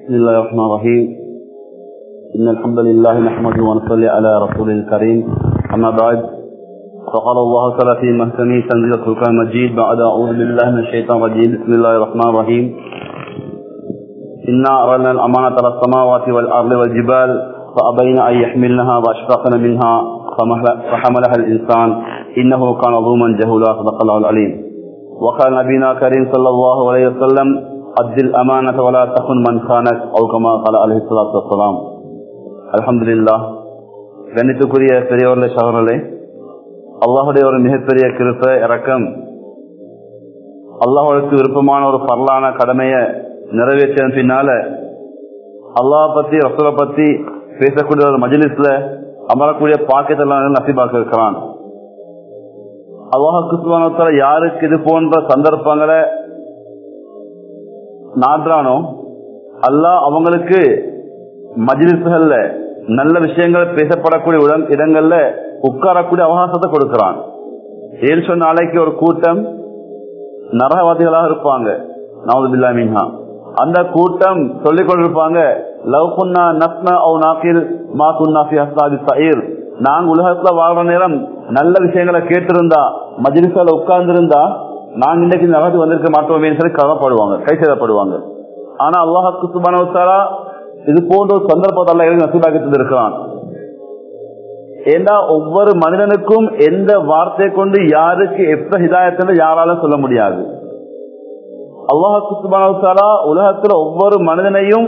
بسم الله الرحمن الرحيم إن الحمد لله نحمده ونصلي على رسوله الكريم أما بعد فقال الله تعالى في محكمه تنزيل الفرقان المجيد بعد أعوذ بالله من الشيطان الرجيم بسم الله الرحمن الرحيم إنا أردنا الأمانة على السماوات والأرض والجبال فأبين أن يحملنها وأشفقن منها فحملها الإنسان إنه كان ظلما جهولا صدق الله العليم وقال نبينا كريم صلى الله عليه وسلم أد الأمانة ولا تخن من خانك أو كما قال عليه الصلاة والسلام الحمد لله கணித்துக்குரிய பெரியவர்களே சகோதரர்களே அல்லாஹுடைய ஒரு மிகப்பெரிய கிருப்ப இறக்கம் அல்லாஹுக்கு விருப்பமான ஒரு பரலான கடமையை நிறைவேற்றின பின்னால அல்லாஹ் பத்தி ரசூலை பத்தி பேசக்கூடிய ஒரு மஜிலிஸ்ல அமரக்கூடிய பாக்கியத்தெல்லாம் நசிபாக்க இருக்கிறான் அல்லாஹுக்கு யாருக்கு இது போன்ற சந்தர்ப்பங்களை நாடுறானோ அல்லாஹ் அவங்களுக்கு மஜிலிஸ்கள்ல நல்ல விஷயங்கள் பேசப்படக்கூடிய உடன் இடங்கள்ல உட்காரக்கூடிய அவகாசத்தை கொடுக்கிறான் ஏன் சொன்ன நாளைக்கு ஒரு கூட்டம் நரகவாதிகளாக இருப்பாங்க நவதுபில்லா மீன்ஹா அந்த கூட்டம் சொல்லிக் கொண்டிருப்பாங்க லவ் குன்னா நஸ்னா ஓ நாக்கில் மா குன்னா ஃபி அஸ்லாபி சயீர் நாங்க உலகத்துல வாழ்ற நேரம் நல்ல விஷயங்களை கேட்டிருந்தா மஜிலிசால உட்கார்ந்திருந்தா நாங்க இன்னைக்கு நரகத்துக்கு வந்திருக்க மாட்டோமே சொல்லி கவலைப்படுவாங்க கை செய்யப்படுவாங்க ஆனா அல்லாஹாக்கு சுபானவத்தாரா இது போன்ற ஒரு சந்தர்ப்பத்தால நசீபாக்கி தந்திருக்கிறான் ஏண்டா ஒவ்வொரு மனிதனுக்கும் எந்த வார்த்தை கொண்டு யாருக்கு எப்ப ஹிதாயத்துல யாராலும் சொல்ல முடியாது அல்லாஹாக்கு சுபானவத்தாரா உலகத்துல ஒவ்வொரு மனிதனையும்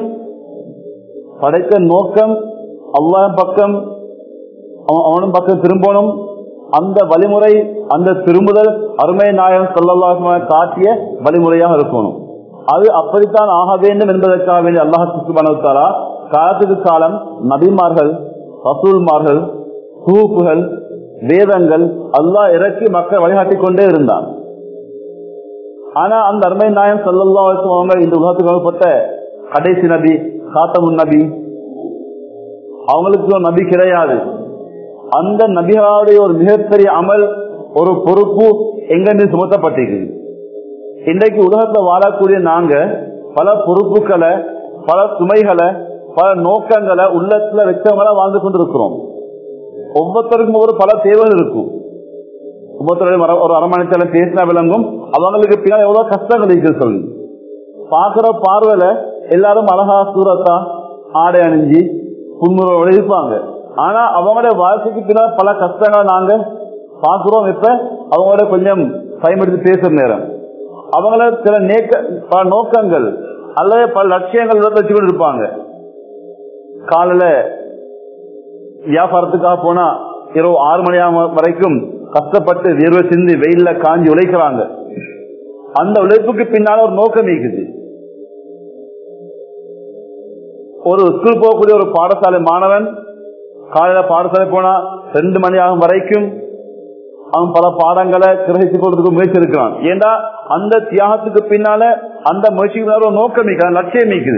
படைத்த நோக்கம் அல்லாஹ் பக்கம் அவனும் பக்கம் திரும்பணும் அந்த வழிமுறை அந்த திரும்புதல் அருமை நாயகம் சொல்லல்லாஹ் காட்டிய வழிமுறையாக இருக்கணும் அது அப்படித்தான் ஆக வேண்டும் என்பதற்காக வேண்டிய அல்லாஹு மனத்தாரா காலத்துக்கு காலம் நபிமார்கள் ரசூல்மார்கள் தூப்புகள் வேதங்கள் அல்லாஹ் இறக்கி மக்கள் வழிகாட்டி கொண்டே இருந்தான் ஆனா அந்த அருமை நாயம் சொல்லல்லா அவங்க இந்த உலகத்துக்கு வழங்கப்பட்ட கடைசி நபி காத்தமுன் நபி அவங்களுக்கு நபி கிடையாது அந்த நபிகளுடைய ஒரு மிகப்பெரிய அமல் ஒரு பொறுப்பு எங்க மீது சுமத்தப்பட்டிருக்குது இன்றைக்கு உலகத்துல வாழக்கூடிய நாங்க பல பொறுப்புகளை பல சுமைகளை பல நோக்கங்களை உள்ளத்துல வச்சவங்களா வாழ்ந்து கொண்டிருக்கிறோம் ஒவ்வொருத்தருக்கும் ஒரு பல தேவைகள் இருக்கும் ஒவ்வொருத்தரையும் ஒரு அரமணிச்சால பேசினா விளங்கும் அவங்களுக்கு பின்னால் எவ்வளவு கஷ்டங்கள் இருக்கு சொல்லு பாக்குற பார்வையில எல்லாரும் அழகா சூரத்தா ஆடை அணிஞ்சு புன்முறவோட இருப்பாங்க ஆனா அவங்களுடைய வாழ்க்கைக்கு பின்னால் பல கஷ்டங்களை நாங்க பாக்குறோம் இப்ப அவங்களோட கொஞ்சம் பயன்படுத்தி பேசுற நேரம் அவங்கள சில நேக்க பல நோக்கங்கள் அல்லது பல லட்சியங்கள் வச்சு கொண்டு இருப்பாங்க காலையில வியாபாரத்துக்காக போனா இரவு ஆறு மணி வரைக்கும் கஷ்டப்பட்டு வியர்வை சிந்தி வெயில்ல காஞ்சி உழைக்கிறாங்க அந்த உழைப்புக்கு பின்னால ஒரு நோக்கம் இருக்குது ஒரு ஸ்கூல் போகக்கூடிய ஒரு பாடசாலை மாணவன் காலையில பாடசாலை போனா ரெண்டு மணி ஆகும் வரைக்கும் அவன் பல பாடங்களை கிரகித்துக் கொள்றதுக்கு முயற்சி இருக்கிறான் ஏண்டா அந்த தியாகத்துக்கு பின்னால அந்த முயற்சிக்கு ஒரு நோக்கம் மிக்க லட்சியம் மிக்குது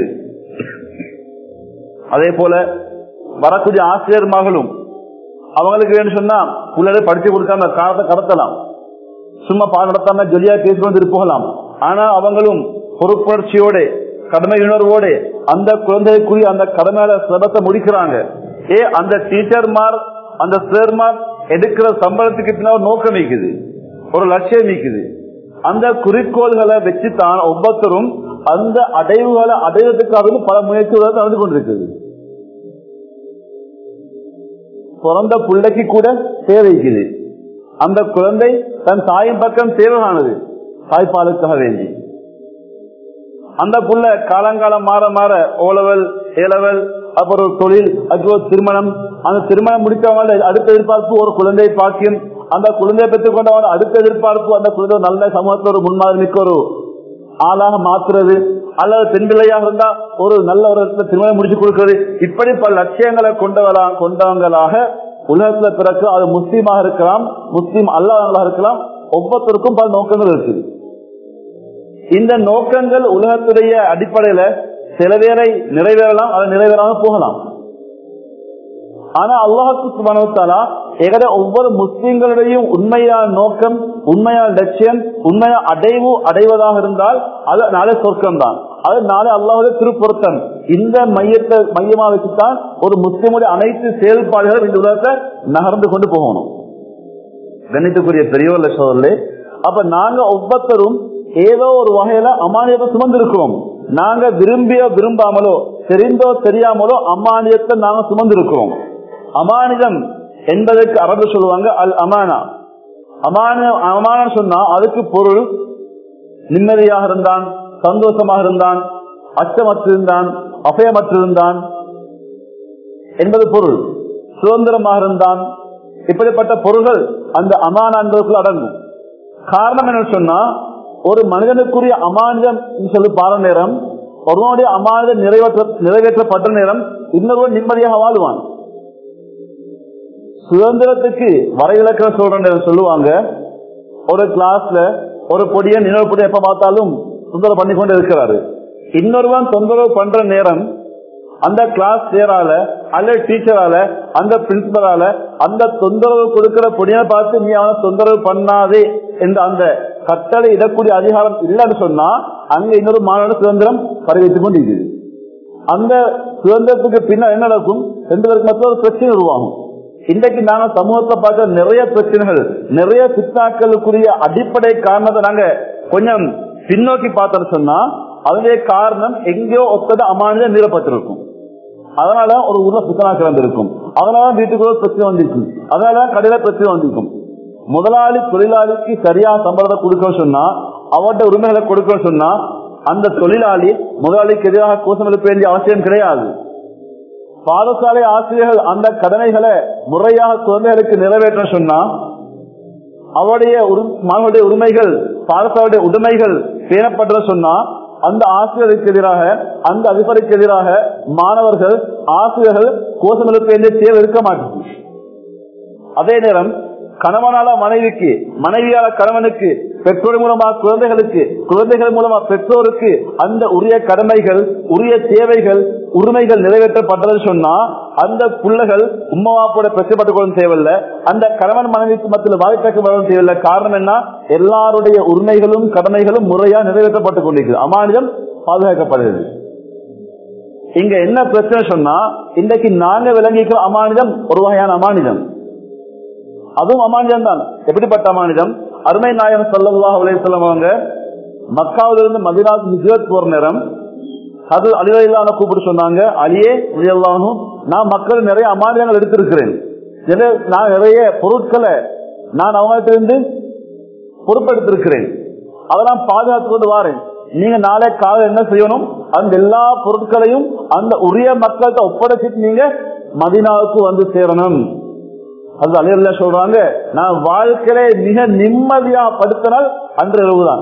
அதே போல வரக்கூடிய ஆசிரியர் மகளும் அவங்களுக்கு வேணும் சொன்னா உள்ளதை படிச்சு கொடுக்காம காலத்தை கடத்தலாம் சும்மா பாடம் நடத்தாம ஜொலியா பேசிக்கொண்டு போகலாம் ஆனா அவங்களும் பொறுப்புணர்ச்சியோட கடமை உணர்வோட அந்த குழந்தைக்குரிய அந்த கடமையில சிரமத்தை முடிக்கிறாங்க ஏ அந்த டீச்சர்மார் அந்த சேர்மார் எடுக்கிற சம்பளத்துக்கு பின்னால் நோக்கம் வைக்குது ஒரு லட்சியம் வைக்குது அந்த குறிக்கோள்களை வச்சுதான் ஒவ்வொருத்தரும் அந்த அடைவுகளை அடைவதற்காக பல முயற்சிகளை நடந்து கொண்டிருக்குது பிறந்த பிள்ளைக்கு கூட தேவைக்குது அந்த குழந்தை தன் தாயின் பக்கம் தேவையானது தாய்ப்பாலுக்காக வேண்டி அந்த புள்ள காலங்காலம் மாற மாற ஓலவல் ஏலவல் அப்புறம் தொழில் அப்புறம் திருமணம் அந்த திருமணம் முடித்தவங்க அடுத்த எதிர்பார்ப்பு ஒரு குழந்தை பாக்கியம் அந்த குழந்தையை பெற்றுக் கொண்டவங்க அடுத்த எதிர்பார்ப்பு அந்த குழந்தை நல்ல சமூகத்தில் ஒரு முன்மாதிரி மிக்க ஒரு ஆளாக மாற்றுறது அல்லது பெண் பிள்ளையாக இருந்தா ஒரு நல்ல ஒரு திருமணம் முடிச்சு கொடுக்கிறது இப்படி பல லட்சியங்களை கொண்டவளா கொண்டவங்களாக உலகத்துல பிறகு அது முஸ்லீமாக இருக்கலாம் முஸ்லீம் அல்லாதவங்களாக இருக்கலாம் ஒவ்வொருத்தருக்கும் பல நோக்கங்கள் இருக்குது இந்த நோக்கங்கள் உலகத்துடைய அடிப்படையில சில பேரை நிறைவேறலாம் அதை நிறைவேறாம போகலாம் ஆனா அல்லாஹுக்கு சுபனவத்தாலா எகட ஒவ்வொரு முஸ்லிம்களுடையும் உண்மையான நோக்கம் உண்மையான லட்சியம் உண்மையான அடைவு அடைவதாக இருந்தால் அது நாளை சொர்க்கம் தான் அது நாளை அல்லாஹுடைய திருப்பொருத்தம் இந்த மையத்தை மையமா வச்சுதான் ஒரு முஸ்லிமுடைய அனைத்து செயல்பாடுகளும் இந்த உலகத்தை நகர்ந்து கொண்டு போகணும் கணித்துக்குரிய பெரியவர்ல சோழர்களே அப்ப நாங்க ஒவ்வொருத்தரும் ஏதோ ஒரு வகையில அமானியத்தை சுமந்திருக்கிறோம் நாங்க விரும்பியோ விரும்பாமலோ தெரிந்தோ தெரியாமலோ அமானியத்தை நாங்க சுமந்திருக்கிறோம் அமானிதம் என்பதற்கு அரபு சொல்லுவாங்க அல் அமானா அமான அமானம் சொன்னா அதுக்கு பொருள் நிம்மதியாக இருந்தான் சந்தோஷமாக இருந்தான் அச்சமற்றிருந்தான் அபயமற்றிருந்தான் என்பது பொருள் சுதந்திரமாக இருந்தான் இப்படிப்பட்ட பொருள்கள் அந்த அமானா என்பதற்குள் அடங்கும் காரணம் என்ன சொன்னா ஒரு மனிதனுக்குரிய அமானிதம் சொல்லி பார நேரம் ஒருவனுடைய அமானிதம் நிறைவேற்ற நிறைவேற்றப்பட்ட நேரம் இன்னொருவன் நிம்மதியாக வாழ்வான் சுதந்திரத்துக்கு வரைவிலக்க சொல்ற நேரம் சொல்லுவாங்க ஒரு கிளாஸ்ல ஒரு பொடியை இன்னொரு பொடியை எப்ப பார்த்தாலும் தொந்தரவு பண்ணி கொண்டு இருக்கிறாரு இன்னொருவன் தொந்தரவு பண்ற நேரம் அந்த கிளாஸ் சேரால அல்ல டீச்சரால அந்த பிரின்சிபலால அந்த தொந்தரவு கொடுக்கிற பொடியை பார்த்து நீ அவனை தொந்தரவு பண்ணாதே என்ற அந்த கட்டளை இடக்கூடிய அதிகாரம் இல்லைன்னு சொன்னா அங்க இன்னொரு மாநாடு சுதந்திரம் பரவித்துக் கொண்டிருக்குது அந்த சுதந்திரத்துக்கு பின்னால் என்ன நடக்கும் ரெண்டு பேருக்கு மத்திய ஒரு பிரச்சனை உருவாகும் இன்றைக்கு நாங்க சமூகத்தை பார்க்க நிறைய பிரச்சனைகள் நிறைய சித்தாக்களுக்குரிய அடிப்படை காரணத்தை நாங்க கொஞ்சம் பின்னோக்கி பார்த்தோம்னு சொன்னா அதனுடைய காரணம் எங்கேயோ ஒத்தத அமானித மீறப்பட்டிருக்கும் அதனால ஒரு ஊர்ல புத்தனா கிடந்திருக்கும் அதனால வீட்டுக்குள்ள பிரச்சனை வந்திருக்கும் அதனால கடையில பிரச்சனை வந்திருக்கும் முதலாளி தொழிலாளிக்கு சரியா சம்பளத்தை கொடுக்க சொன்னா அவர்கிட்ட உரிமைகளை கொடுக்க சொன்னா அந்த தொழிலாளி முதலாளிக்கு எதிராக கோஷம் எழுப்ப வேண்டிய அவசியம் கிடையாது பாடசாலை ஆசிரியர்கள் அந்த கடமைகளை முறையாக குழந்தைகளுக்கு நிறைவேற்ற சொன்னா அவருடைய மாணவருடைய உரிமைகள் பாடசாலையுடைய உரிமைகள் பேணப்பட்ட சொன்னா அந்த ஆசிரியருக்கு எதிராக அந்த அதிபருக்கு எதிராக மாணவர்கள் ஆசிரியர்கள் கோஷம் எழுப்ப வேண்டிய தேவை இருக்க மாட்டேங்குது அதே நேரம் கணவனால மனைவிக்கு மனைவியால கணவனுக்கு பெற்றோர் மூலமா குழந்தைகளுக்கு குழந்தைகள் மூலமா பெற்றோருக்கு அந்த உரிய கடமைகள் உரிய தேவைகள் உரிமைகள் நிறைவேற்றப்பட்டது சொன்னா அந்த பிள்ளைகள் உம்மவாப்போட பிரச்சனைப்பட்டுக் கொள்ளும் தேவையில்லை அந்த கணவன் மனைவிக்கு மத்தியில் வாழ்க்கைக்கு வரும் தேவையில்லை காரணம் என்ன எல்லாருடைய உரிமைகளும் கடமைகளும் முறையா நிறைவேற்றப்பட்டுக் கொண்டிருக்கிறது அமானிதம் பாதுகாக்கப்படுகிறது இங்க என்ன பிரச்சனை சொன்னா இன்றைக்கு நாங்க விளங்கிக்கிற அமானிதம் ஒரு வகையான அமானிதம் அதுவும் அமானிதம் தான் எப்படிப்பட்ட அமானிதம் அருமை நாயகம் சல்லா அலைய அவங்க மக்காவிலிருந்து மதினாவுக்கு ஹிஜ்ரத் போற நேரம் அது அலிலான கூப்பிட்டு சொன்னாங்க அலியே அலியல்லானும் நான் மக்கள் நிறைய அமானிதங்கள் எடுத்திருக்கிறேன் நான் நிறைய பொருட்களை நான் அவங்ககிட்ட பொறுப்பெடுத்திருக்கிறேன் அதெல்லாம் பாதுகாத்து கொண்டு வாரேன் நீங்க நாளை காலம் என்ன செய்யணும் அந்த எல்லா பொருட்களையும் அந்த உரிய மக்கள்கிட்ட ஒப்படைச்சிட்டு நீங்க மதினாவுக்கு வந்து சேரணும் அது அலையில சொல்றாங்க நான் வாழ்க்கையில மிக நிம்மதியா படுத்தினால் அன்று இரவுதான்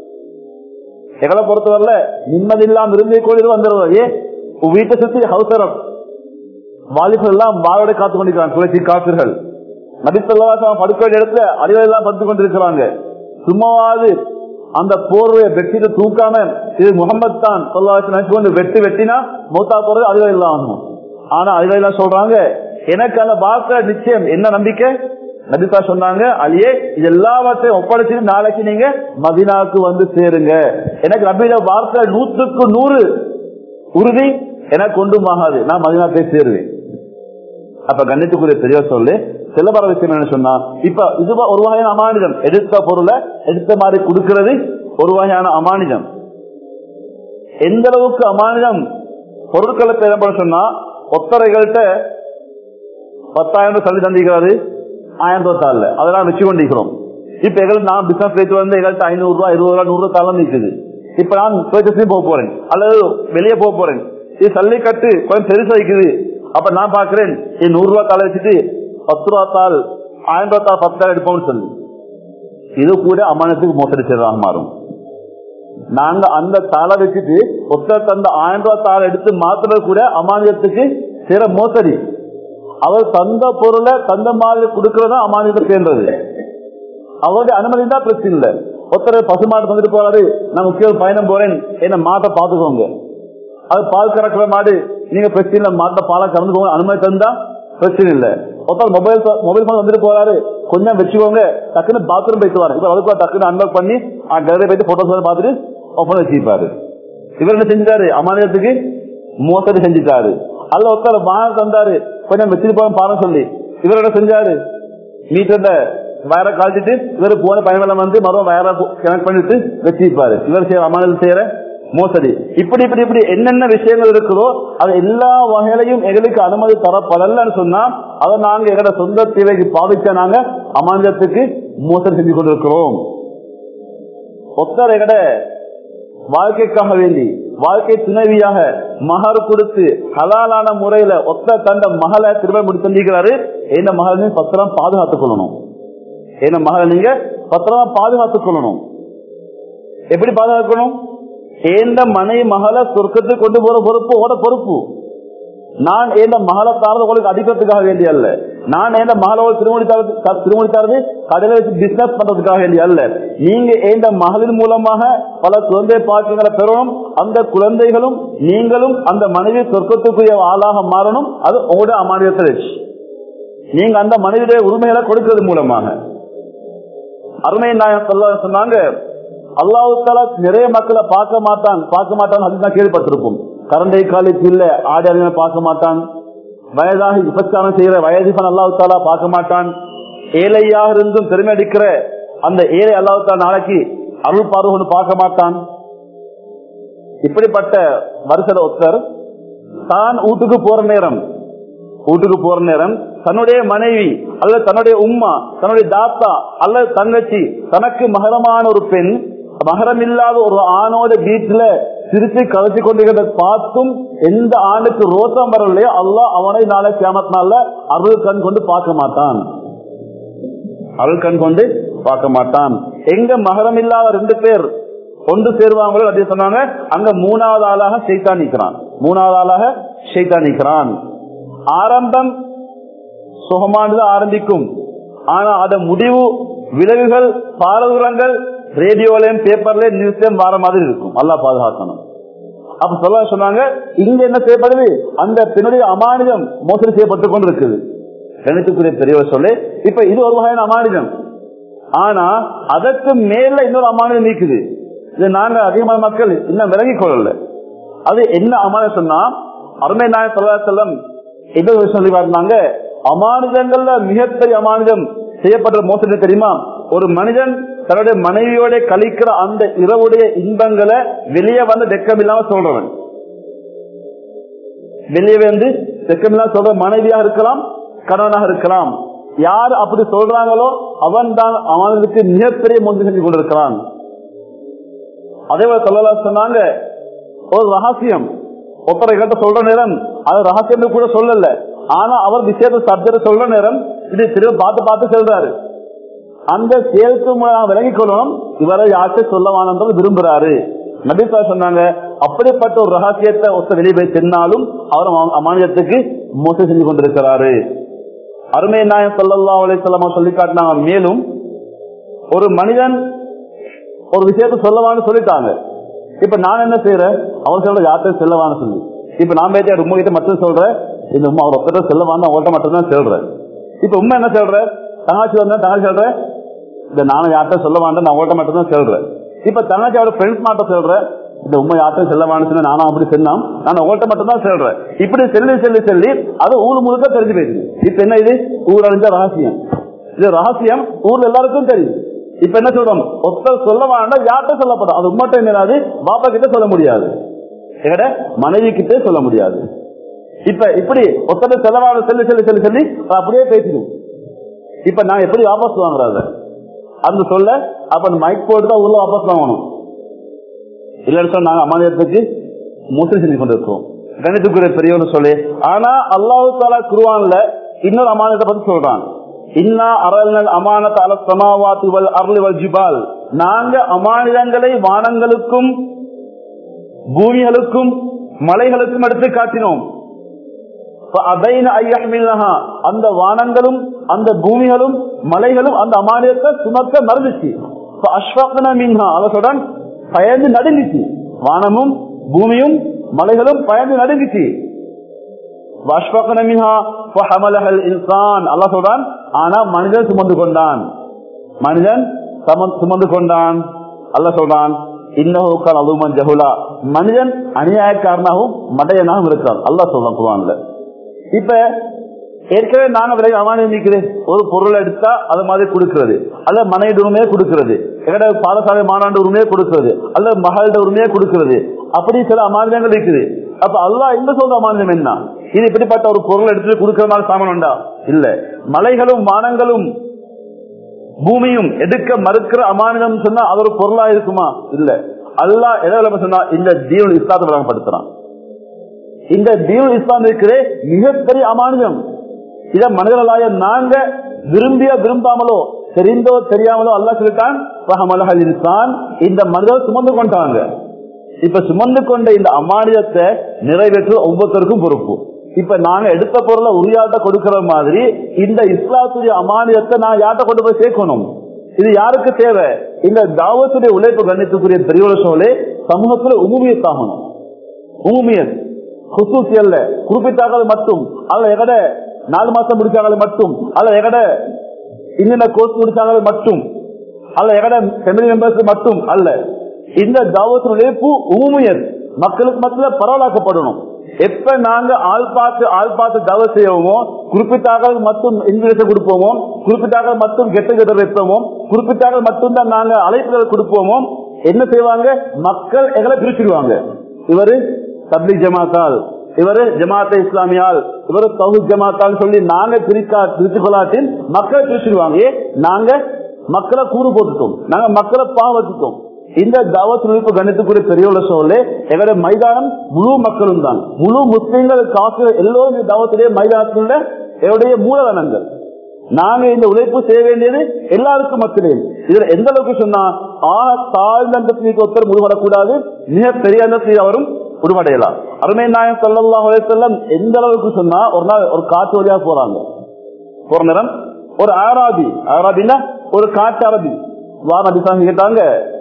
எங்களை பொறுத்தவரையில நிம்மதி இல்லாம விரும்பி கோயில் வந்துடுவோம் ஏ வீட்டை சுத்தி ஹவுசரம் வாலிபர் எல்லாம் வாழோட காத்து கொண்டிருக்கிறாங்க துளசி காப்பிர்கள் நடித்தல்லவாசம் படுக்க வேண்டிய இடத்துல அறிவெல்லாம் படுத்து கொண்டிருக்கிறாங்க சும்மாவது அந்த போர்வைய பெட்ஷீட்டை தூக்காம இது முகமது தான் சொல்லாச்சு நினைச்சு கொண்டு வெட்டி வெட்டினா மூத்தா போறது அறிவை இல்லாம ஆனா அறிவை சொல்றாங்க எனக்கு அந்த வார்த்தை நிச்சயம் என்ன நம்பிக்கை நபிதா சொன்னாங்க அலியே இது எல்லாவற்றையும் ஒப்படைச்சிட்டு நாளைக்கு நீங்க மதினாவுக்கு வந்து சேருங்க எனக்கு நபியில வார்த்தை நூற்றுக்கு நூறு உறுதி எனக்கு ஒன்றுமாகாது நான் மதினா போய் சேருவேன் அப்ப கண்ணியத்துக்குரிய தெரிய சொல்லு சிலபர விஷயம் என்ன சொன்னா இப்ப இது ஒரு வகையான அமானிதம் எடுத்த பொருளை எடுத்த மாதிரி கொடுக்கிறது ஒரு வகையான அமானிதம் எந்த அளவுக்கு அமானிதம் பொருட்களை தேவைப்பட சொன்னா ஒத்தரைகள்கிட்ட பத்தாயிரம் ரூபாய் தள்ளி தந்திக்கிறாரு ஆயிரம் ரூபாய் தாள் அதெல்லாம் வச்சு கொண்டிருக்கிறோம் இப்ப எங்களுக்கு நான் பிசினஸ் ரேட் வந்து எங்கள்கிட்ட ஐநூறு ரூபாய் இருபது ரூபாய் நூறு ரூபாய் தாளம் நிற்குது இப்ப நான் பர்ச்சேஸையும் போக போறேன் அல்லது வெளியே போக போறேன் இது சல்லி கட்டு கொஞ்சம் பெருசா இருக்குது அப்ப நான் பாக்குறேன் இது நூறு ரூபாய் தாளை வச்சுட்டு பத்து ரூபா தாள் ஆயிரம் ரூபாய் தாள் பத்தாயிரம் எடுப்போம்னு சொல்லி இது கூட அமானத்துக்கு மோசடி செய்யறாங்க மாறும் நாங்க அந்த தாளை வச்சுட்டு ஒருத்தர் தந்த ஆயிரம் ரூபாய் தாளை எடுத்து மாத்துறது கூட அமானியத்துக்கு சிற மோசடி அவர் தந்த பொருளை தந்த மாதிரி கொடுக்கறதா அமானியத்தை சேர்ந்தது அவருடைய அனுமதி தான் பிரச்சனை இல்லை ஒருத்தர் பசுமாடு தந்துட்டு போறாரு நான் முக்கிய பயணம் போறேன் என்ன மாட்டை பாத்துக்கோங்க அது பால் கறக்கிற மாடு நீங்க பிரச்சனை இல்லை மாட்டை பாலை கறந்துக்கோங்க அனுமதி தந்தா பிரச்சனை இல்லை ஒருத்தர் மொபைல் மொபைல் போன் வந்துட்டு போறாரு கொஞ்சம் வச்சுக்கோங்க டக்குன்னு பாத்ரூம் போயிட்டு வாரு இப்ப அதுக்கு டக்குன்னு அன்லாக் பண்ணி கதை போயிட்டு போட்டோஸ் பார்த்துட்டு ஓப்பன் வச்சுப்பாரு இவர் என்ன செஞ்சாரு அமானியத்துக்கு மோசடி செஞ்சுட்டாரு அல்ல ஒருத்தர் வாங்க தந்தாரு கொஞ்சம் வச்சிருப்பாங்க பாடம் சொல்லி இவரோட செஞ்சாரு மீட்டர்ல வயரை காய்ச்சிட்டு இவர் போன பயணம் வந்து மறுபடியும் வயரை கனெக்ட் பண்ணிட்டு வச்சிருப்பாரு இவர் செய்யற அமானல் செய்யற மோசடி இப்படி இப்படி இப்படி என்னென்ன விஷயங்கள் இருக்குதோ அது எல்லா வகையிலையும் எங்களுக்கு அனுமதி தரப்படலன்னு சொன்னா அதை நாங்க எங்களோட சொந்த தேவைக்கு பாவிச்சா நாங்க அமானியத்துக்கு மோசடி செஞ்சு கொண்டிருக்கிறோம் ஒத்தர் எங்கட வாழ்க்கைக்காக வேண்டி வாழ்க்கை துணைவியாக மகர் கொடுத்து ஹலாலான முறையில ஒத்த தந்த மகளை திரும்ப முடித்து தந்திக்கிறாரு என்ன மகளை பத்திரம் பாதுகாத்துக் கொள்ளணும் என்ன மகளை நீங்க பத்திரமா பாதுகாத்துக் கொள்ளணும் எப்படி பாதுகாக்கணும் ஏந்த மனை மகளை சொர்க்கத்துக்கு கொண்டு போற பொறுப்பு ஓட பொறுப்பு நான் ஏந்த மகளை தாரது உங்களுக்கு அடிக்கிறதுக்காக வேண்டிய அல்ல நான் ஏந்த மகளோட திருமணி திருமணி தாரது கடையில வச்சு பிசினஸ் பண்றதுக்காக வேண்டிய அல்ல நீங்க ஏந்த மகளின் மூலமாக பல குழந்தை பாக்கியங்களை பெறணும் அந்த குழந்தைகளும் நீங்களும் அந்த மனைவி சொர்க்கத்துக்குரிய ஆளாக மாறணும் அது உங்களோட அமானியத்தை வச்சு நீங்க அந்த மனைவியுடைய உரிமைகளை கொடுக்கிறது மூலமாக அருமை நாயகம் சொல்ல சொன்னாங்க அல்லாஹு தாலா நிறைய மக்களை பார்க்க மாட்டான் பார்க்க மாட்டான் அதுதான் கேள்விப்பட்டிருப்போம் கரண்டை காலேஜ் இல்ல ஆடியான பார்க்க மாட்டான் வயதாக விபச்சாரம் செய்யற வயதிபன் அல்லாஹு தாலா பார்க்க மாட்டான் ஏழையாக இருந்தும் பெருமை அடிக்கிற அந்த ஏழை அல்லாஹு தாலா நாளைக்கு அருள் பார்வன்னு பார்க்க மாட்டான் இப்படிப்பட்ட வருஷ ஒருத்தர் தான் வீட்டுக்கு போற நேரம் வீட்டுக்கு போற நேரம் தன்னுடைய மனைவி அல்லது தன்னுடைய உம்மா தன்னுடைய தாத்தா அல்லது தங்கச்சி தனக்கு மகரமான ஒரு பெண் மகரம் இல்லாத ஒரு ஆணோட வீட்டுல திருப்பி கலத்தி கொண்டிருக்கிறத பார்த்தும் எந்த ஆணுக்கு ரோசம் வரலையோ அல்லாஹ் அவனை நாளை கேமத்தினால அருள் கண் கொண்டு பார்க்க மாட்டான் அருள் கண் கொண்டு பார்க்க மாட்டான் எங்க மகரம் இல்லாத ரெண்டு பேர் ஒன்று சேருவாங்களோ அதே சொன்னாங்க அங்க மூணாவது ஆளாக செய்தான் நிற்கிறான் மூணாவது ஆளாக செய்தான் நிற்கிறான் ஆரம்பம் சுகமானது ஆரம்பிக்கும் ஆனா அத முடிவு விளைவுகள் பாரதூரங்கள் ரேடியோலையும் பேப்பர்லயும் நியூஸ்லயும் வர மாதிரி இருக்கும் நல்லா பாதுகாக்கணும் அப்ப சொல்ல சொன்னாங்க இங்க என்ன செய்யப்படுது அந்த பெண்ணுடைய அமானிதம் மோசடி செய்யப்பட்டு கொண்டு இருக்குது கணித்துக்குரிய பெரியவர் சொல்லு இப்ப இது ஒரு வகையான அமானிதம் ஆனா அதற்கு மேல இன்னொரு அமானிதம் நீக்குது இது நாங்க அதிகமான மக்கள் இன்னும் விலகிக் கொள்ளல அது என்ன அமானிதம் சொன்னா அருமை நாயக் சொல்லா செல்லம் இன்னொரு விஷயம் சொல்லி பார்த்தாங்க அமானிதங்கள்ல மிகப்பெரிய அமானிதம் செய்யப்படுற மோசடி தெரியுமா ஒரு மனிதன் தன்னுடைய மனைவியோட கழிக்கிற அந்த இரவுடைய இன்பங்களை வெளியே வந்து வெக்கம் இல்லாம சொல்றவன் வெளியே வந்து வெக்கம் இல்லாம சொல்ற மனைவியாக இருக்கலாம் கணவனாக இருக்கலாம் யார் அப்படி சொல்றாங்களோ அவன் தான் அவனுக்கு மிகப்பெரிய மோசடி செஞ்சு கொண்டிருக்கிறான் அதே போல சொல்லலாம் சொன்னாங்க ஒரு ரகசியம் ஒருத்தரை கிட்ட சொல்ற நேரம் அது ரகசியம் கூட சொல்லல ஆனா அவர் விஷயத்தை சப்ஜெக்ட் சொல்ற நேரம் இது திரும்ப பார்த்து பார்த்து சொல்றாரு அந்த செயலுக்கு விலகிக் கொள்ளணும் இவரை யார்கிட்ட சொல்லவானது விரும்புறாரு நபிசா சொன்னாங்க அப்படிப்பட்ட ஒரு ரகசியத்தை ஒத்த வெளியே போய் சென்னாலும் அவர் அமானியத்துக்கு மோசம் செஞ்சு கொண்டிருக்கிறாரு அருமை நாயம் சொல்லல்லா அலை சொல்லமா சொல்லி காட்டினாங்க மேலும் ஒரு மனிதன் ஒரு விஷயத்த சொல்லவான்னு சொல்லிட்டாங்க இப்ப நான் என்ன செய்யறேன் அவன் சொல்ற யார்கிட்ட செல்லவான்னு சொல்லி இப்ப நான் பேசிய உண்மை கிட்ட மட்டும் சொல்றேன் இந்த உண்மை அவர் ஒருத்தர் செல்லவான்னு அவங்கள்ட்ட மட்டும் தான் சொல்றேன் இப்ப உண்மை என்ன சொல்ற தங்கச்சி வந்தா தங்கச்சி சொல்றேன் இந்த நானும் யார்கிட்ட சொல்ல வேண்டாம் நான் அவங்கள்ட்ட மட்டும் தான் சொல்றேன் இப்ப தங்கச்சி அவரோட ஃப்ரெண்ட்ஸ் மாட்ட சொல்றேன் இந்த உண்மை யார்ட்டும் செல்ல வேணும்னு நானும் அப்படி சொன்னாம் நான் உங்கள்கிட்ட மட்டும் தான் சொல்றேன் இப்படி செல்லி செல்லி செல்லி அது ஊர் முழுக்க தெரிஞ்சு போயிடுது இப்ப என்ன இது ஊர் அழிஞ்ச ரகசியம் இது ரகசியம் ஊர்ல எல்லாருக்கும் தெரியும் இப்ப என்ன சொல்றோம் ஒருத்தர் சொல்ல வேண்டாம் யார்கிட்ட சொல்லப்படும் அது உண்மைட்ட என்னது பாப்பா கிட்ட சொல்ல முடியாது எங்கட மனைவி கிட்டே சொல்ல முடியாது இப்ப இப்படி ஒருத்தர் செலவான செல்லி செல்லி செல்லி சொல்லி அப்படியே பேசிடும் இப்ப நான் எப்படி வாபஸ் வாங்குறாங்க அந்த சொல்ல அப்ப அந்த மைக் போட்டு தான் உள்ள வாபஸ் வாங்கணும் இல்லைன்னு சொன்னா நாங்க அமானியத்துக்கு மோசடி செஞ்சு கொண்டிருக்கோம் கணித்துக்குரிய பெரியவனு சொல்லி ஆனா அல்லாஹு தாலா குருவான்ல இன்னொரு அமானியத்தை பத்தி சொல்றான் இன்னா அரல்னல் அமானத் அல சமாவாத்தி வல் அருள் வல் ஜிபால் நாங்க அமானிதங்களை வானங்களுக்கும் பூமிகளுக்கும் மலைகளுக்கும் எடுத்து காட்டினோம் அந்த வானங்களும் அந்த பூமிகளும் மலைகளும் அந்த அமானியத்தை சுமக்க மறந்துச்சு அதனுடன் பயந்து நடுங்கிச்சு வானமும் பூமியும் மலைகளும் பயந்து நடுங்கிச்சு அல்லா சொல்றான் ஆனா மனிதன் சுமந்து கொண்டான் மனிதன் சுமந்து கொண்டான் அல்ல சொல்றான் இன்னஹுக்கான் அலுமன் ஜஹுலா மனிதன் அநியாயக்காரனாகவும் மடையனாகவும் இருக்கான் அல்லாஹ் சொல்றான் குர்ஆன்ல இப்ப ஏற்கனவே நாங்க விலை அமானியம் நிற்கிறது ஒரு பொருளை எடுத்தா அது மாதிரி கொடுக்கிறது அல்ல மனைவி உரிமையை கொடுக்கிறது எங்கட பாடசாலை மாநாடு உரிமையை கொடுக்கிறது அல்ல மகளிட உரிமையை கொடுக்கிறது அப்படி சில அமானியங்கள் இருக்குது அப்ப அல்லாஹ் எங்க சொல்ற அமானியம் என்ன இது இப்படிப்பட்ட ஒரு பொருள் எடுத்துட்டு கொடுக்கிற மாதிரி சாமான் உண்டா இல்ல மலைகளும் வானங்களும் பூமியும் எடுக்க மறுக்கிற அமானியம் சொன்னா அது ஒரு பொருளா இருக்குமா இல்ல அல்லாஹ் எதாவது சொன்னா இந்த தீவன் இஸ்லாத்தை விளங்கப்படுத்துறான் இந்த தீவன் இஸ்லாம் இருக்கிறே மிகப்பெரிய அமானியம் இத மனிதர்களாய நாங்க விரும்பிய விரும்பாமலோ தெரிந்தோ தெரியாமலோ அல்லா சொல்லிட்டான் ரஹமலஹல் இன்சான் இந்த மனிதர் சுமந்து கொண்டாங்க இப்ப சுமந்து கொண்ட இந்த அமானியத்தை நிறைவேற்ற ஒவ்வொருத்தருக்கும் பொறுப்பு இப்ப நாங்க எடுத்த பொருளை உரியாட்ட கொடுக்கிற மாதிரி இந்த இஸ்லாத்துடைய அமானியத்தை நான் யார்ட்ட கொண்டு போய் சேர்க்கணும் இது யாருக்கு தேவை இந்த தாவத்துடைய உழைப்பு கண்ணித்துக்குரிய பெரிய சோழே சமூகத்துல உமுமியத்தாகணும் உமுமியத் குசூசி அல்ல குறிப்பிட்டார்கள் மட்டும் அல்ல எகட நாலு மாசம் முடிச்சார்கள் மட்டும் அல்ல எகட இன்னென்ன கோர்ஸ் முடிச்சார்கள் மட்டும் அல்ல எகட ஃபெமிலி மெம்பர்ஸ் மட்டும் அல்ல இந்த தாவத்து உழைப்பு உமுமியத் மக்களுக்கு மத்தியில் பரவலாக்கப்படணும் எப்ப நாங்க ஆள் பார்த்து ஆள் பார்த்து தவ செய்வோமோ குறிப்பிட்டார்கள் மட்டும் இங்கிலீஷ கொடுப்போமோ குறிப்பிட்டார்கள் மட்டும் கெட்ட கெட்ட வைப்போமோ குறிப்பிட்டார்கள் மட்டும் தான் நாங்க அழைப்புகள் கொடுப்போமோ என்ன செய்வாங்க மக்கள் எங்களை பிரிச்சிருவாங்க இவரு தப்லீக் ஜமாத்தால் இவரு ஜமாத்த இஸ்லாமியால் இவரு தௌஹி ஜமாத்தால் சொல்லி நாங்க பிரிக்கா பிரித்து கொள்ளாட்டில் மக்கள் பிரிச்சிருவாங்க ஏன் நாங்க மக்களை கூறு போட்டுட்டோம் நாங்க மக்களை பா வச்சுட்டோம் இந்த தாவத் நுழைப்பு கணித்துக்குரிய பெரியவள சொல்ல எங்களுடைய மைதானம் முழு மக்களும் தான் முழு முஸ்லிம்கள் காசு எல்லோரும் இந்த தாவத்துடைய மைதானத்துல எங்களுடைய மூலதனங்கள் நாங்க இந்த உழைப்பு செய்ய வேண்டியது எல்லாருக்கும் மத்தியிலையும் இதுல எந்த அளவுக்கு சொன்னா ஆ தாழ்ந்த அந்தஸ்துக்கு ஒருத்தர் முழுவடக்கூடாது மிக பெரிய அந்தஸ்து அவரும் உருவடையலாம் அருமை நாயன் சல்லாஹ் செல்லம் எந்த அளவுக்கு சொன்னா ஒரு நாள் ஒரு காட்டு வழியா போறாங்க போற நேரம் ஒரு ஆராபி ஆராபின்னா ஒரு காட்டு அரபி வா நபி சாமி கேட்டாங்க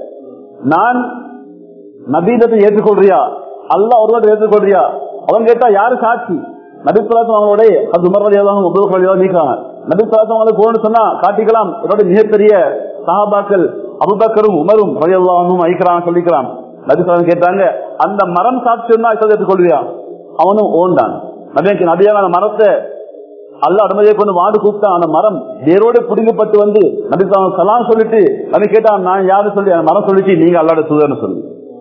நான் நபீதத்தை ஏற்றுக்கொள்றியா அல்ல ஒருவர் ஏற்றுக்கொள்றியா அவன் கேட்டா யாரு சாட்சி நபிசுலாசம் அவங்களோட அது உமர் வழியாக உபயோக வழியாக நீக்காங்க நபிசுலாசம் அவங்களுக்கு போகணும்னு சொன்னா காட்டிக்கலாம் என்னோட மிகப்பெரிய சகாபாக்கள் அபுபக்கரும் உமரும் வழியல்லாமும் ஐக்கிறான் சொல்லிக்கிறான் நபிசுலாசம் கேட்டாங்க அந்த மரம் சாட்சி சொன்னா ஏற்றுக்கொள்வியா அவனும் ஓண்டான் நபிக்கு நபியாக அந்த மரத்தை அல்ல அனுமதியை கொண்டு வாடு கூப்பிட்டான் அந்த மரம் வேரோடு புடுங்கப்பட்டு வந்து நபிசாமி சலாம் சொல்லிட்டு நபி கேட்டான் நான் யாரு சொல்லி அந்த மரம் சொல்லிச்சு நீங்க அல்லாட தூதர்னு சொல்லி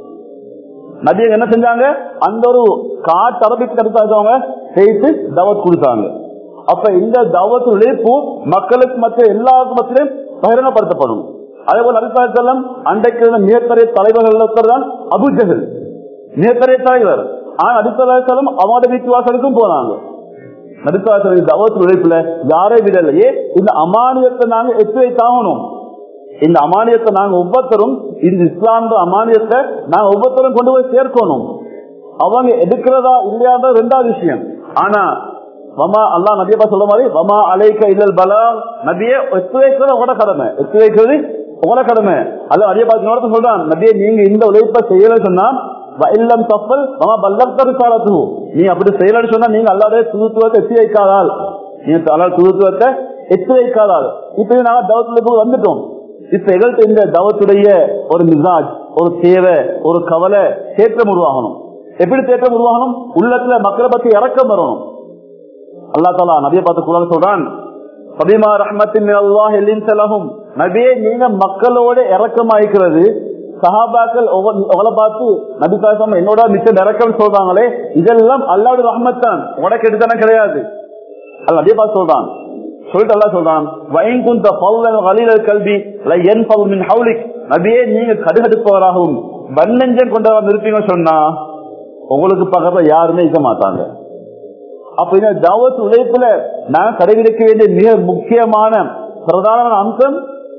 நபி என்ன செஞ்சாங்க அந்த ஒரு காட்டு அரபிக்கு நபிசாங்க சேர்த்து தவத் கொடுத்தாங்க அப்ப இந்த தவத்து உழைப்பு மக்களுக்கு மற்ற எல்லாருக்கும் மத்தியிலும் பகிரங்கப்படுத்தப்படும் அதே போல நபிசாலம் அன்றைக்கு மிகப்பெரிய தலைவர்கள் தான் அபுஜகல் மிகப்பெரிய தலைவர் ஆனா நபிசாலம் அவங்களோட வீட்டு வாசலுக்கும் போனாங்க நடுத்தாசனின் தவத்து உழைப்புல யாரை விடலையே இந்த அமானியத்தை நாங்க எட்டு வைத்தாகணும் இந்த அமானியத்தை நாங்க ஒவ்வொருத்தரும் இந்த இஸ்லாந்த அமானியத்தை நாங்க ஒவ்வொருத்தரும் கொண்டு போய் சேர்க்கணும் அவங்க எடுக்கிறதா இல்லையாத ரெண்டாவது விஷயம் ஆனா வமா அல்லா நபியப்பா சொல்ற மாதிரி வமா அலைக்க இல்லல் பலா நபியே எத்து வைக்கிறது உங்களோட கடமை எத்து வைக்கிறது உங்களோட கடமை அல்ல அடியப்பா சொல்றான் நபியை நீங்க இந்த உழைப்பை செய்யலன்னு சொன்னா இல்லம் தப்பல் பல்லத்தருக்காலத்து நீ அப்படி செய்யலன்னு சொன்னா நீங்க அல்லாத துதுத்துவத்தை எத்தி வைக்காதால் நீங்க அல்லா துதுத்துவத்தை எத்தி வைக்காதால் இப்ப நாங்க தவத்துல வந்துட்டோம் இப்ப எங்கள்கிட்ட இந்த தவத்துடைய ஒரு மிசாஜ் ஒரு தேவை ஒரு கவலை தேற்றம் உருவாகணும் எப்படி தேற்றம் உருவாகணும் உள்ளத்துல மக்களை பத்தி இறக்கம் வரணும் அல்லா தாலா நபிய பார்த்து குரான் சொல்றான் பதிமா ரஹ்மத்தின் அல்லாஹ் எல்லின் செலகும் நபியே நீங்க மக்களோட இறக்கமாய்க்கிறது சஹாபாக்கள் உங்களை பார்த்து நபிசாசம் என்னோட மிச்ச இறக்கம் சொல்றாங்களே இதெல்லாம் அல்லாடு ரஹ்மத் தான் உனக்கு எடுத்தானே கிடையாது அல்ல நபிய பார்த்து சொல்றான் சொல்லிட்டு அல்லா சொல்றான் வயங்குந்த பல்வன் வலிலல் கல்வி என் பல்மின் ஹவுலிக் நபியே நீங்க கடுகடுப்பவராகவும் வன்னஞ்சம் கொண்டவர் இருப்பீங்கன்னு சொன்னா உங்களுக்கு பக்கத்துல யாருமே இருக்க மாட்டாங்க அப்ப இந்த தாவத் உழைப்புல நான் கடைபிடிக்க வேண்டிய மிக முக்கியமான பிரதான அம்சம்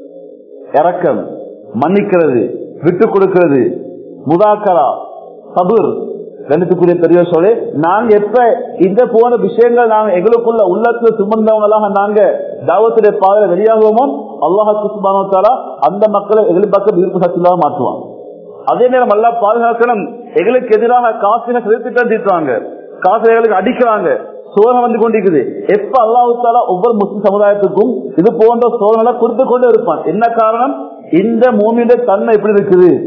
இறக்கம் மன்னிக்கிறது விட்டு கொடுக்கிறது முதாக்கரா சபுர் கணித்துக்குரிய பெரிய சொல்லி நாங்க எப்ப இந்த போன விஷயங்கள் நாங்க எங்களுக்குள்ள உள்ளத்துல சுமந்தவங்களாக நாங்க தாவத்துடைய பாதையில வெளியாகுவோமோ அல்லாஹ் சுஸ்மானோத்தாரா அந்த மக்களை எங்களுக்கு பக்கம் ஈர்ப்பு சக்தியாக மாற்றுவான் அதே நேரம் அல்லா பாதுகாக்கணும் எங்களுக்கு எதிராக காசின செலுத்திட்டு தீட்டுறாங்க காசு எங்களுக்கு அடிக்கிறாங்க சோதனை வந்து கொண்டிருக்குது எப்ப அல்லாஹால ஒவ்வொரு முஸ்லிம் சமுதாயத்துக்கும் இது போன்ற சோதனை கொடுத்து கொண்டே இருப்பான் என்ன காரணம் இந்த மூமியுடைய தன்மை எப்படி இருக்குது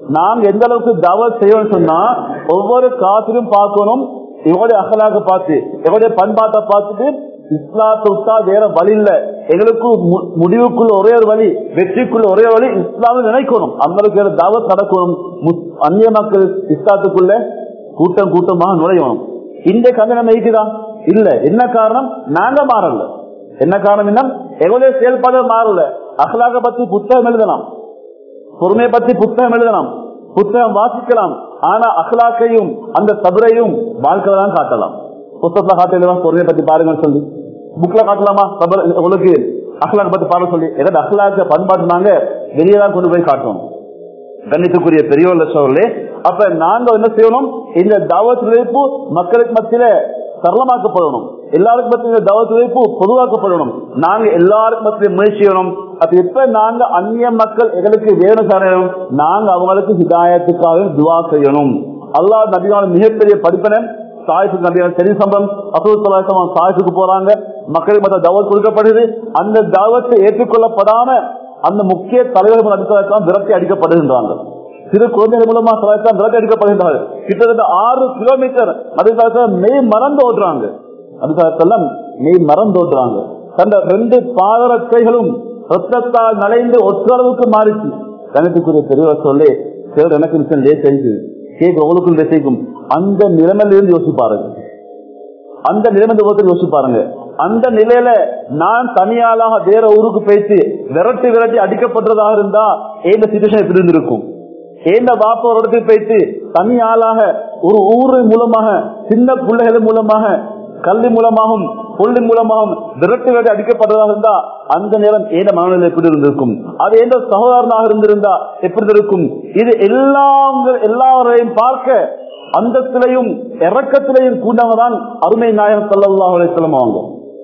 நாங்க எந்த அளவுக்கு தவத் செய்யணும்னு சொன்னா ஒவ்வொரு காத்திலும் பார்க்கணும் இவருடைய அகலாக பார்த்து இவருடைய பண்பாட்டை பார்த்துட்டு இஸ்லாத்தை விட்டா வேற வழி இல்ல எங்களுக்கு மு- முடிவுக்குள்ள ஒரே ஒரு வழி வெற்றிக்குள்ள ஒரே ஒரு வழி இஸ்லாமை நினைக்கணும் அந்த அளவுக்கு வேற தாவத் நடக்கணும் முஸ்- அந்நிய மக்கள் இஸ்லாத்துக்குள்ள கூட்டம் கூட்டமாக நுழையணும் இந்த கதை நம்ம இருக்குதா இல்ல என்ன காரணம் நாங்க மாறல என்ன காரணம் என்ன எங்களுடைய செயல்பாடு மாறல அகலாக பத்தி புத்தகம் எழுதலாம் பொறுமையை பத்தி புத்தகம் எழுதலாம் புத்தகம் வாசிக்கலாம் ஆனா அஹ்லாக்கையும் அந்த சபரையும் வாழ்க்கையில தான் காட்டலாம் புத்தகத்துல காட்டலாம் பொறுமையை பத்தி பாருங்கன்னு சொல்லி புக்ல காட்டலாமா சபர் உங்களுக்கு அஹ்லாக் பத்தி பாருங்க சொல்லி எதாவது அஹ்லாக்க பண்பாட்டு நாங்க வெளியே தான் கொண்டு போய் காட்டணும் கண்ணித்துக்குரிய பெரியவர்கள் சோழர்களே அப்ப நாங்க என்ன செய்யணும் இந்த தாவத் உழைப்பு மக்களுக்கு மத்தியில சரளமாக்கப்படணும் எல்லாருக்கும் மத்திய இந்த தாவத் உழைப்பு பொதுவாக்கப்படணும் நாங்க எல்லாருக்கும் மத்தியில முயற்சி செய்யணும் அது எப்ப நாங்க அந்நிய மக்கள் எங்களுக்கு வேணும் தரணும் நாங்க அவங்களுக்கு ஹிதாயத்துக்காக துவா செய்யணும் அல்லாஹ் நபியான மிகப்பெரிய படிப்பனை சாயத்துக்கு நபியான சரி சம்பளம் அசூத் சாயத்துக்கு போறாங்க மக்களுக்கு மற்ற தாவத் கொடுக்கப்படுது அந்த தாவத்தை ஏற்றுக்கொள்ளப்படாம அந்த முக்கிய தலைவர்கள் அடிப்பதற்காக விரட்டி அடிக்கப்படுகின்றாங்க சிறு குழந்தைகள் மூலமா சலாத்தான் விரட்டி அடிக்கப்படுகின்றார்கள் கிட்டத்தட்ட ஆறு கிலோமீட்டர் அதுக்காக மெய் மறந்து ஓடுறாங்க அதுக்காகத்தெல்லாம் மெய் மறந்து ஓடுறாங்க தந்த ரெண்டு பாதரத்தைகளும் ரத்தத்தால் நனைந்து ஒற்றளவுக்கு மாறிச்சு கணக்குரிய பெரியவர் சொல்லி சிலர் எனக்கு நிச்சயம் லேசைக்கு கேட்க உங்களுக்கும் லேசைக்கும் அந்த நிலைமையிலிருந்து யோசிப்பாருங்க அந்த நிலைமை யோசிச்சு பாருங்க அந்த நிலையில நான் தனியாளாக வேற ஊருக்கு போயிட்டு விரட்டி விரட்டி அடிக்கப்பட்டதாக இருந்தா இந்த சுச்சுவேஷன் எப்படி இருந்திருக்கும் ஏந்த பாப்பா ஒரு இடத்துக்கு போயிட்டு தனி ஆளாக ஒரு ஊரு மூலமாக சின்ன பிள்ளைகள் மூலமாக கல்வி மூலமாகவும் கொள்ளி மூலமாகவும் விரட்டி விரட்டி அடிக்கப்பட்டதாக இருந்தா அந்த நேரம் ஏந்த மனநிலை எப்படி இருந்திருக்கும் அது எந்த சகோதரனாக இருந்திருந்தா எப்படி இருக்கும் இது எல்லாம் எல்லாரையும் பார்க்க அந்தத்திலையும் இறக்கத்திலையும் கூண்டவதான் அருமை நாயகம் சல்லல்லாஹு அலைஹி வஸல்லம் அவங்க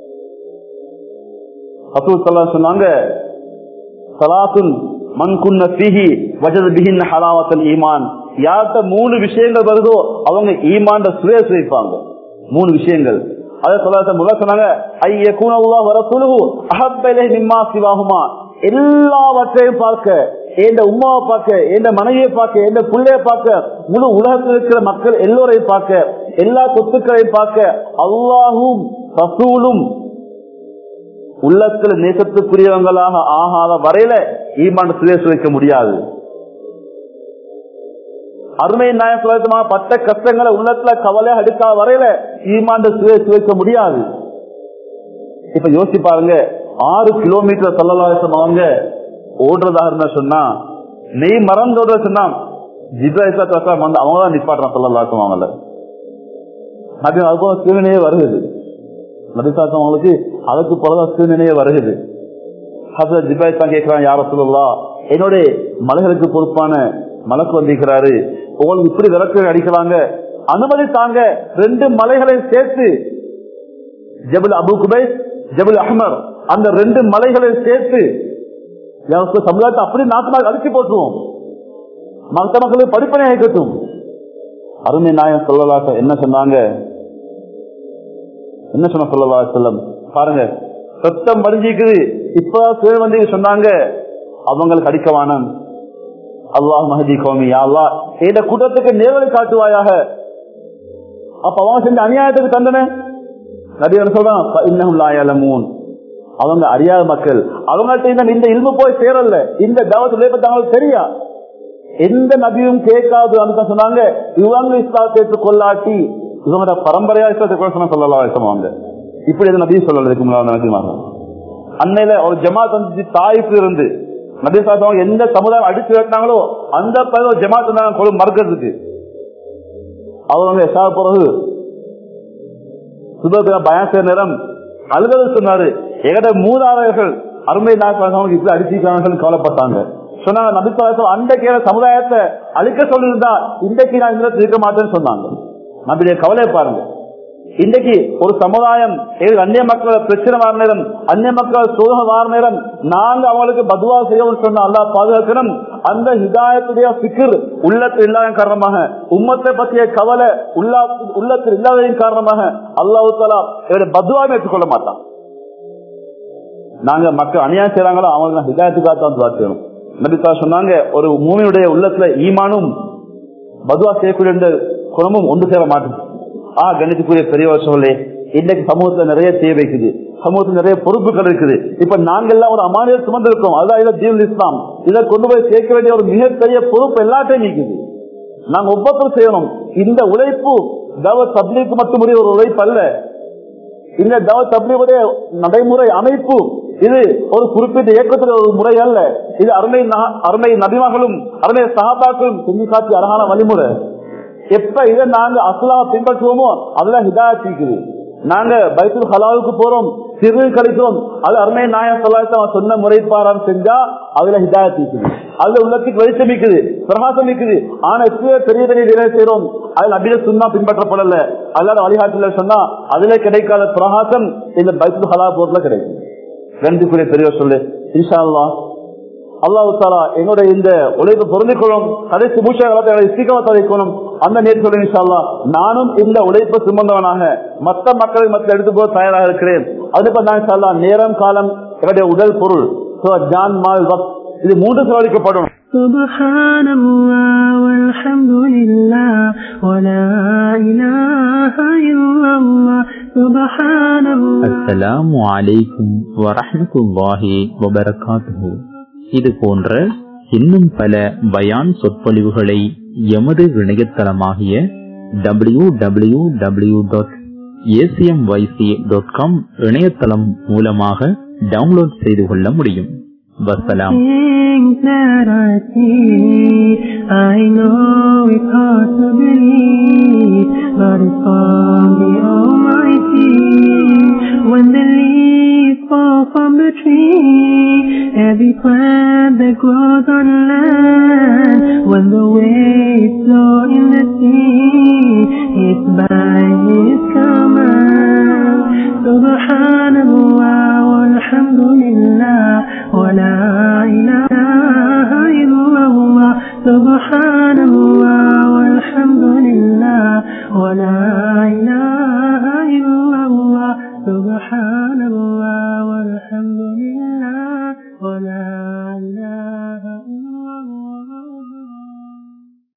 ரசூல் ஸல்லல்லாஹு சொன்னாங்க சலாத்துன் மன் குன்ன ஃபீஹி வஜத பிஹின் ஹலாவத்தல் ஈமான் யார்கிட்ட மூணு விஷயங்கள் வருதோ அவங்க ஈமான்ட சுய சுவைப்பாங்க மூணு விஷயங்கள் அதை சொல்ல முதல்ல சொன்னாங்க ஐய கூனவுல்லா வர சுலுகு அஹப்பைலே நிம்மா சிவாகுமா எல்லாவற்றையும் பார்க்க எந்த உமாவை பார்க்க எந்த மனைவியை பார்க்க எந்த பிள்ளைய பார்க்க முழு உலகத்தில் இருக்கிற மக்கள் எல்லோரையும் பார்க்க எல்லா சொத்துக்களையும் பார்க்க அல்லாஹும் ரசூலும் உள்ளத்தில் நேசத்துக்குரியவங்களாக ஆகாத வரையில ஈமான் சுய சுவைக்க முடியாது அருமை நாயம் சுலமா பட்ட கஷ்டங்களை உள்ளத்துல கவலை அடுக்காத வரையில ஈமாண்ட சுய சுவைக்க முடியாது இப்ப யோசிச்சு பாருங்க ஆறு கிலோமீட்டர் சொல்லலாசம் அவங்க ஓடுறதா இருந்தா சொன்னா நெய் மறந்து ஓடுற சொன்னா ஜிப்ராஹிஸ்லாம் வந்து அவங்க தான் நிப்பாட்டுறான் சொல்லலாசம் அவங்கள அது அதுபோல சிறுநினையே வருகிறது நபிசாசம் அவங்களுக்கு அதுக்கு பிறகு சிறுநினையே வருகிறது ஹசரத் ஜிப்ராஹிஸ்லாம் கேட்கிறான் யார சொல்லலாம் என்னுடைய மலைகளுக்கு பொறுப்பான மலைக்கு வந்திருக்கிறாரு உங்களுக்கு இப்படி விளக்கு அடிக்கிறாங்க அனுமதி தாங்க ரெண்டு மலைகளை சேர்த்து ஜபுல் அபு குபைஸ் ஜபுல் அஹ்மர் அந்த ரெண்டு மலைகளை சேர்த்து எனக்கு சமுதாயத்தை அப்படி நாட்டு அடிச்சு போட்டுருவோம் மற்ற மக்களுக்கு படிப்பனை ஆகட்டும் அருமை நாயன் சொல்லலாச என்ன சொன்னாங்க என்ன சொன்ன சொல்லலா செல்லம் பாருங்க சத்தம் படிஞ்சிக்குது இப்பதான் சுய வந்து சொன்னாங்க அவங்களுக்கு அடிக்கவானம் அல்லாஹ் மஹதி கோமி அல்லா இந்த கூட்டத்துக்கு நேர்வழி காட்டுவாயாக அப்ப அவன் செஞ்ச அநியாயத்துக்கு தண்டனை நபியர் சொல்றான் இன்னும் லாயலமூன் அவங்க அறியாத மக்கள் அவங்கள்ட்ட இந்த இந்த இல்மு போய் சேரல இந்த தவத்துல பத்தி அவங்களுக்கு தெரியா எந்த நபியும் கேட்காது அந்த சொன்னாங்க இவங்க இஸ்லாத்தை கொள்ளாட்டி இவங்களோட பரம்பரையா இஸ்லாத்தை கொள்ள சொல்லலாம் அவங்க இப்படி எது நபியும் சொல்லல இதுக்கு முன்னாடி நபிமாங்க அன்னையில ஒரு ஜமாத் வந்து தாய்ப்பு இருந்து நபி சாத்தவங்க எந்த சமுதாயம் அடிச்சு வெட்டினாங்களோ அந்த பயிர் ஒரு ஜமாத் இருந்தாங்க கொழு மறுக்கிறதுக்கு அவர் வந்து எசா பிறகு சுபத்திர பயச நேரம் அலுவலர் சொன்னாரு எங்கட மூதாதையர்கள் அருமை நாயகம் இப்படி அடிச்சுக்கிறாங்க கவலைப்பட்டாங்க சொன்னாங்க நபிசாசம் அன்றைக்கு சமுதாயத்தை அழிக்க சொல்லியிருந்தா இன்றைக்கு நான் இந்த இருக்க மாட்டேன்னு சொன்னாங்க நம்முடைய கவலை பாருங்க இன்றைக்கு ஒரு சமுதாயம் அந்நிய மக்கள் பிரச்சனை வார நேரம் அந்நிய மக்கள் சோதனை வார நேரம் நாங்க அவங்களுக்கு பதுவா செய்யணும்னு சொன்ன அல்லா பாதுகாக்கணும் அந்த ஹிதாயத்துடைய பிக்கர் உள்ளத்தில் இல்லாத காரணமாக உம்மத்தை பற்றிய கவலை உள்ளா உள்ளத்தில் இல்லாததின் காரணமாக அல்லாஹு தாலா இவருடைய பதுவாவை ஏற்றுக்கொள்ள மாட்டான் நாங்க மக்கள் அநியாயம் செய்யறாங்களோ அவங்களுக்கு ஹிதாயத்துக்காக தான் துவா செய்யணும் நபிகா சொன்னாங்க ஒரு மூமியுடைய உள்ளத்துல ஈமானும் பதுவா செய்யக்கூடிய இந்த குணமும் ஒன்று சேர மாட்டேன் ஆ கணித்துக்குரிய பெரியவர் சொல்லே இன்னைக்கு சமூகத்துல நிறைய தேவை இருக்குது சமூகத்துல நிறைய பொறுப்புகள் இருக்குது இப்ப நாங்கெல்லாம் ஒரு அமானிய சுமந்திருக்கோம் அதான் இதை தீன் இஸ்லாம் இதை கொண்டு போய் சேர்க்க வேண்டிய ஒரு மிகப்பெரிய பொறுப்பு எல்லாத்தையும் நீக்குது நாங்க ஒவ்வொருத்தரும் செய்யணும் இந்த உழைப்பு தவ தப்லீக்கு மட்டுமுடைய ஒரு உழைப்பு அல்ல இந்த தவ தப்லீவுடைய நடைமுறை அமைப்பு இது ஒரு குறிப்பிட்ட இயக்கத்தில் ஒரு முறை அல்ல இது அருமை நா- அருமை நபிமகளும் அருமை சகாபாக்களும் செஞ்சு காட்சி அழகான வழிமுறை எப்ப இதை நாங்க அஸ்லா பின்பற்றுவோமோ அதுல ஹிதாயத் இருக்குது நாங்க பைத்துல் ஹலாவுக்கு போறோம் சிறு கழிக்கிறோம் அது அருமை நாய சொல்லாத சொன்ன முறைப்பாரம் செஞ்சா அதுல ஹிதாயத் இருக்குது அதுல உள்ளத்துக்கு வெளிச்சம் இருக்குது பிரகாசம் இருக்குது ஆனா எப்பவே பெரிய பெரிய வேலை செய்யறோம் அதுல நபில சுண்ணா பின்பற்றப்படல அல்லாத வழிகாட்டுல சொன்னா அதுல கிடைக்காத பிரகாசம் இந்த பைத்துல் ஹலா போர்ல கிடைக்கும் ரெண்டுக்குரிய பெரியவர் சொல்லு இன்ஷா அல்லாஹ் அல்லாஹு தாலா எங்களுடைய இந்த உழைப்பு பொருந்திக் கொள்ளும் கடைசி மூஷாக சீக்கிரத்தை வைக்கணும் அந்த நேரத்தில் இன்ஷால்லா நானும் இந்த உழைப்பு சுமந்தவனாக மற்ற மக்களை மற்ற எடுத்து போக தயாராக இருக்கிறேன் அதுக்கு நான் இன்ஷால்லா நேரம் காலம் என்னுடைய உடல் பொருள் So, ஜான் மால் வக்த் இது மூன்று செலவழிக்கப்படும் سبحان الله والحمد لله ولا إله إلا الله سبحان الله அஸ்ஸலாமு அலைக்கும் வரஹ்மத்துல்லாஹி வபரகாத்துஹு இது போன்ற இன்னும் பல பயான் சொற்பொழிவுகளை எமது இணையதளமாகிய W W W dot ACMYC dot com இணையதளம் மூலமாக டவுன்லோட் செய்து கொள்ள முடியும் வசலாம் Things that I see, I know it's hard to believe, but it's from the Almighty. When the leaves fall from the tree, every plant that grows on land, when the waves flow in the sea, it's by His command. Subhanallah walhamdulillah wa la ilaha illallah. Subhanallah walhamdulillah wa la ilaha